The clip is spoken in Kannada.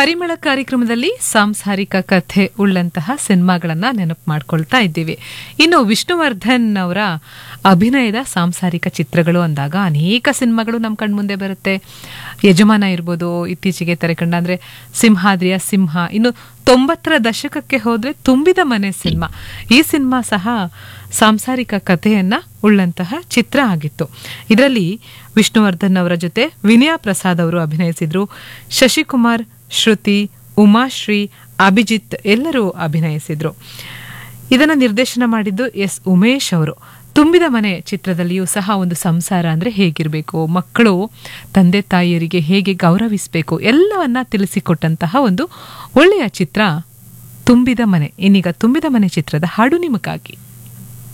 ಪರಿಮಳ ಕಾರ್ಯಕ್ರಮದಲ್ಲಿ ಸಾಂಸಾರಿಕ ಕಥೆ ಉಳ್ಳಂತಹ ಸಿನಿಮಾಗಳನ್ನ ನೆನಪು ಮಾಡ್ಕೊಳ್ತಾ ಇದ್ದೀವಿ ಇನ್ನು ವಿಷ್ಣುವರ್ಧನ್ ಅವರ ಅಭಿನಯದ ಸಾಂಸಾರಿಕ ಚಿತ್ರಗಳು ಅಂದಾಗ ಅನೇಕ ಸಿನಿಮಾಗಳು ನಮ್ಮ ಕಣ್ಮುಂದೆ ಬರುತ್ತೆ ಯಜಮಾನ ಇರ್ಬೋದು ಇತ್ತೀಚೆಗೆ ತೆರೆಕಂಡ ಅಂದ್ರೆ ಸಿಂಹಾದ್ರಿಯ ಸಿಂಹ ಇನ್ನು ತೊಂಬತ್ತರ ದಶಕಕ್ಕೆ ಹೋದ್ರೆ ತುಂಬಿದ ಮನೆ ಸಿನಿಮಾ ಈ ಸಿನಿಮಾ ಸಹ ಸಾಂಸಾರಿಕ ಕಥೆಯನ್ನ ಉಳ್ಳಂತಹ ಚಿತ್ರ ಆಗಿತ್ತು ಇದರಲ್ಲಿ ವಿಷ್ಣುವರ್ಧನ್ ಅವರ ಜೊತೆ ವಿನಯ ಪ್ರಸಾದ್ ಅವರು ಅಭಿನಯಿಸಿದ್ರು ಶಶಿಕುಮಾರ್ ಶ್ರುತಿ ಉಮಾಶ್ರೀ ಅಭಿಜಿತ್ ಎಲ್ಲರೂ ಅಭಿನಯಿಸಿದ್ರು ಇದನ್ನ ನಿರ್ದೇಶನ ಮಾಡಿದ್ದು ಎಸ್ ಉಮೇಶ್ ಅವರು ತುಂಬಿದ ಮನೆ ಚಿತ್ರದಲ್ಲಿಯೂ ಸಹ ಒಂದು ಸಂಸಾರ ಅಂದ್ರೆ ಹೇಗಿರಬೇಕು ಮಕ್ಕಳು ತಂದೆ ತಾಯಿಯರಿಗೆ ಹೇಗೆ ಗೌರವಿಸಬೇಕು ಎಲ್ಲವನ್ನ ತಿಳಿಸಿಕೊಟ್ಟಂತಹ ಒಂದು ಒಳ್ಳೆಯ ಚಿತ್ರ ತುಂಬಿದ ಮನೆ ಇನ್ನೀಗ ತುಂಬಿದ ಮನೆ ಚಿತ್ರದ ಹಾಡು ನಿಮಗಾಗಿ